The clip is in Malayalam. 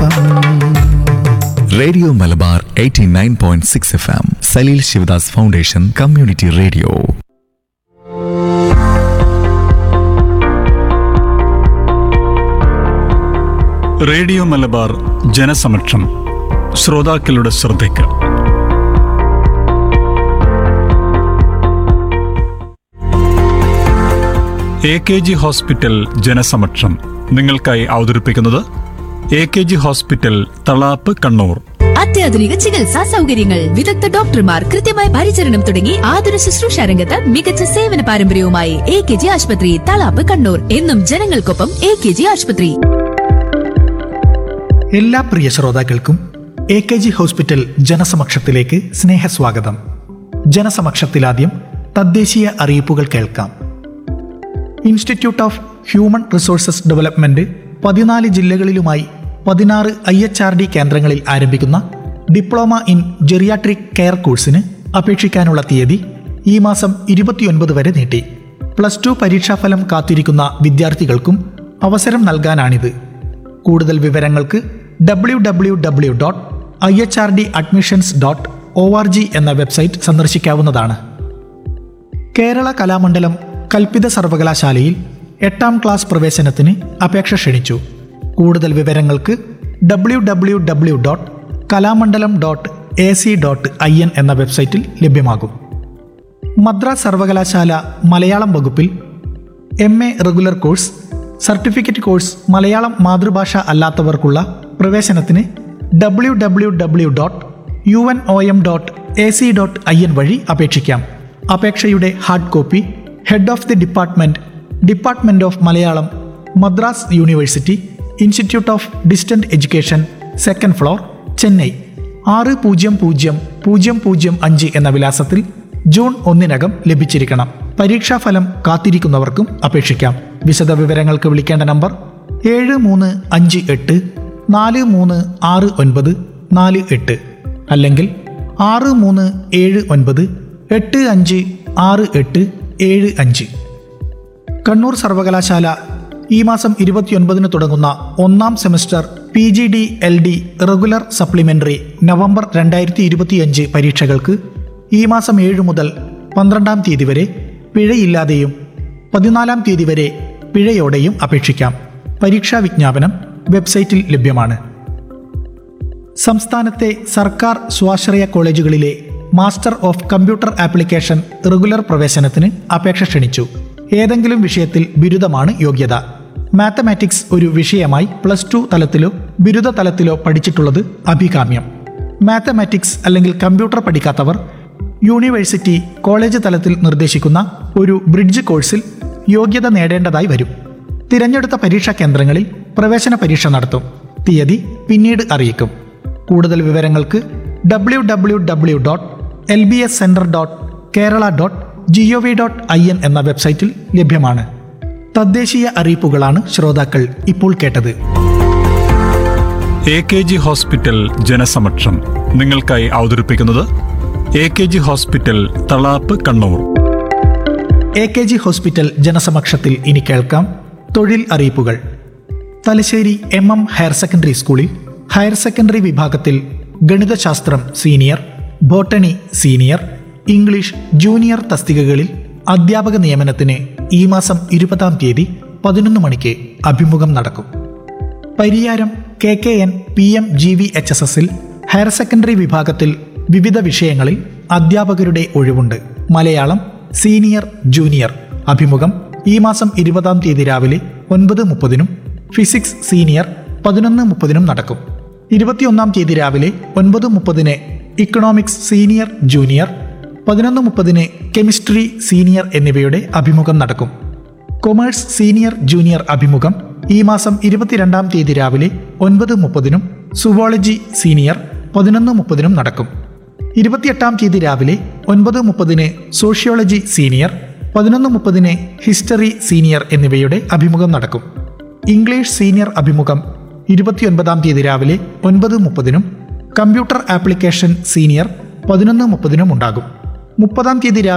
F radio Malabar 89.6 F M Saleel Sivadas foundation community radio radio Malabar ജനസമക്ഷം ശ്രോതാക്കളുടെ ശ്രദ്ധയ്ക്ക് എ കെ ജി ഹോസ്പിറ്റൽ ജനസമക്ഷം നിങ്ങൾക്കായി അവതരിപ്പിക്കുന്നത് A K G hospital Thalap Kannur അത്യാധുനിക ചികിത്സാ സൗകര്യങ്ങൾ വിദഗ്ധ ഡോക്ടർമാർ കൃത്യമായ പരിചരണം തുടങ്ങി ആതുര ശുശ്രൂഷ രംഗത്ത് മികച്ച സേവന പാരമ്പര്യവുമായി എ കെ ജി ആശുപത്രി തളാപ്പ് കണ്ണൂർ എന്നും ജനങ്ങൾക്കൊപ്പം എ കെ ജി ആശുപത്രി എല്ലാ പ്രിയ ശ്രോതാക്കൾക്കും എ കെ ജി ഹോസ്പിറ്റൽ ജനസമക്ഷത്തിലേക്ക് സ്നേഹസ്വാഗതം ജനസമക്ഷത്തിലാദ്യം തദ്ദേശീയ അറിയിപ്പുകൾ കേൾക്കാം institute of human resources development പതിനാല് ജില്ലകളിലുമായി പതിനാറ് ഐ എച്ച് ആർ ഡി കേന്ദ്രങ്ങളിൽ ആരംഭിക്കുന്ന ഡിപ്ലോമ ഇൻ ജെറിയാട്രിക് കെയർ കോഴ്സിന് അപേക്ഷിക്കാനുള്ള തീയതി ഈ മാസം ഇരുപത്തിയൊൻപത് വരെ നീട്ടി പ്ലസ് ടു പരീക്ഷാഫലം കാത്തിരിക്കുന്ന വിദ്യാർത്ഥികൾക്കും അവസരം നൽകാനാണിത് കൂടുതൽ വിവരങ്ങൾക്ക് W W W dot I H R D admissions dot O R G എന്ന വെബ്സൈറ്റ് സന്ദർശിക്കാവുന്നതാണ് കേരള കലാമണ്ഡലം കൽപ്പിത സർവകലാശാലയിൽ എട്ടാം ക്ലാസ് പ്രവേശനത്തിന് അപേക്ഷ ക്ഷണിച്ചു കൂടുതൽ വിവരങ്ങൾക്ക് W W W dot Kalamandalam dot A C dot I N എന്ന വെബ്സൈറ്റിൽ ലഭ്യമാകും മദ്രാസ് സർവകലാശാല മലയാളം വകുപ്പിൽ M A regular course certificate course Malayalam മാതൃഭാഷ അല്ലാത്തവർക്കുള്ള പ്രവേശനത്തിന് W W W dot U N O M dot A C dot I N വഴി അപേക്ഷിക്കാം അപേക്ഷയുടെ hard copy head of the department department of Malayalam Madras university institute of distant education second floor Chennai ആറ് പൂജ്യം പൂജ്യം പൂജ്യം പൂജ്യം അഞ്ച് എന്ന വിലാസത്തിൽ ജൂൺ ഒന്നിനകം ലഭിച്ചിരിക്കണം പരീക്ഷാഫലം കാത്തിരിക്കുന്നവർക്കും അപേക്ഷിക്കാം വിശദവിവരങ്ങൾക്ക് വിളിക്കേണ്ട നമ്പർ ഏഴ് മൂന്ന് അഞ്ച് എട്ട് നാല് മൂന്ന് ആറ് ഒൻപത് നാല് എട്ട് അല്ലെങ്കിൽ ആറ് മൂന്ന് ഏഴ് ഒൻപത് എട്ട് അഞ്ച് ആറ് എട്ട് ഏഴ് അഞ്ച് കണ്ണൂർ സർവകലാശാല ഈ മാസം ഇരുപത്തിയൊൻപതിന് തുടങ്ങുന്ന ഒന്നാം semester P G D L D regular supplementary November രണ്ടായിരത്തി ഇരുപത്തിയഞ്ച് പരീക്ഷകൾക്ക് ഈ മാസം ഏഴ് മുതൽ പന്ത്രണ്ടാം തീയതി വരെ പിഴയില്ലാതെയും പതിനാലാം തീയതി വരെ പിഴയോടെയും അപേക്ഷിക്കാം പരീക്ഷാ വിജ്ഞാപനം വെബ്സൈറ്റിൽ ലഭ്യമാണ് സംസ്ഥാനത്തെ സർക്കാർ സ്വാശ്രയ കോളേജുകളിലെ master of computer application regular പ്രവേശനത്തിന് അപേക്ഷ ക്ഷണിച്ചു ഏതെങ്കിലും വിഷയത്തിൽ ബിരുദമാണ് യോഗ്യത മാത്തമാറ്റിക്സ് ഒരു വിഷയമായി പ്ലസ് ടു തലത്തിലോ ബിരുദ തലത്തിലോ പഠിച്ചിട്ടുള്ളത് അഭികാമ്യം മാത്തമാറ്റിക്സ് അല്ലെങ്കിൽ കമ്പ്യൂട്ടർ പഠിക്കാത്തവർ യൂണിവേഴ്സിറ്റി കോളേജ് തലത്തിൽ നിർദ്ദേശിക്കുന്ന ഒരു ബ്രിഡ്ജ് കോഴ്സിൽ യോഗ്യത നേടേണ്ടതായി വരും തിരഞ്ഞെടുത്ത പരീക്ഷാ കേന്ദ്രങ്ങളിൽ പ്രവേശന പരീക്ഷ നടത്തും തീയതി പിന്നീട് അറിയിക്കും കൂടുതൽ വിവരങ്ങൾക്ക് W W W dot L B S centre dot Kerala dot G O V dot I N എന്ന വെബ്സൈറ്റിൽ ലഭ്യമാണ് തദ്ദേശീയ അറിയിപ്പുകളാണ് ശ്രോതാക്കൾ ഇപ്പോൾ കേട്ടത് എ കെ ജി ഹോസ്പിറ്റൽ ജനസമക്ഷം നിങ്ങൾക്കായി അവതരിപ്പിക്കുന്നത് A K G hospital Thalap Kannur A K G hospital ജനസമക്ഷത്തിൽ ഇനി കേൾക്കാം തൊഴിൽ അറിയിപ്പുകൾ Thalassery M M higher secondary സ്കൂളിൽ ഹയർ സെക്കൻഡറി വിഭാഗത്തിൽ ഗണിതശാസ്ത്രം senior botany senior English junior തസ്തികകളിൽ അധ്യാപക നിയമനത്തിന് ഈ മാസം ഇരുപതാം തീയതി പതിനൊന്ന് മണിക്ക് അഭിമുഖം നടക്കും Pariyaram K K N P M G V H S എസിൽ ഹയർ സെക്കൻഡറി വിഭാഗത്തിൽ വിവിധ വിഷയങ്ങളിൽ അധ്യാപകരുടെ ഒഴിവുണ്ട് മലയാളം സീനിയർ ജൂനിയർ അഭിമുഖം ഈ മാസം ഇരുപതാം തീയതി രാവിലെ ഒൻപത് മുപ്പതിനും ഫിസിക്സ് സീനിയർ പതിനൊന്ന് മുപ്പതിനും നടക്കും ഇരുപത്തിയൊന്നാം തീയതി രാവിലെ ഒൻപത് മുപ്പതിന് ഇക്കണോമിക്സ് സീനിയർ ജൂനിയർ പതിനൊന്ന് മുപ്പതിന് കെമിസ്ട്രി സീനിയർ എന്നിവയുടെ അഭിമുഖം നടക്കും കൊമേഴ്സ് സീനിയർ ജൂനിയർ അഭിമുഖം ഈ മാസം ഇരുപത്തിരണ്ടാം തീയതി രാവിലെ ഒൻപത് മുപ്പതിനും സുവോളജി സീനിയർ പതിനൊന്ന് മുപ്പതിനും നടക്കും ഇരുപത്തിയെട്ടാം തീയതി രാവിലെ ഒൻപത് മുപ്പതിന് സോഷ്യോളജി സീനിയർ പതിനൊന്ന് മുപ്പതിന് ഹിസ്റ്ററി സീനിയർ എന്നിവയുടെ അഭിമുഖം നടക്കും ഇംഗ്ലീഷ് സീനിയർ അഭിമുഖം ഇരുപത്തിയൊൻപതാം തീയതി രാവിലെ ഒൻപത് മുപ്പതിനും കമ്പ്യൂട്ടർ ആപ്ലിക്കേഷൻ സീനിയർ പതിനൊന്ന് മുപ്പതിനും ഉണ്ടാകും മുപ്പതാം തീയതി രാവിലെ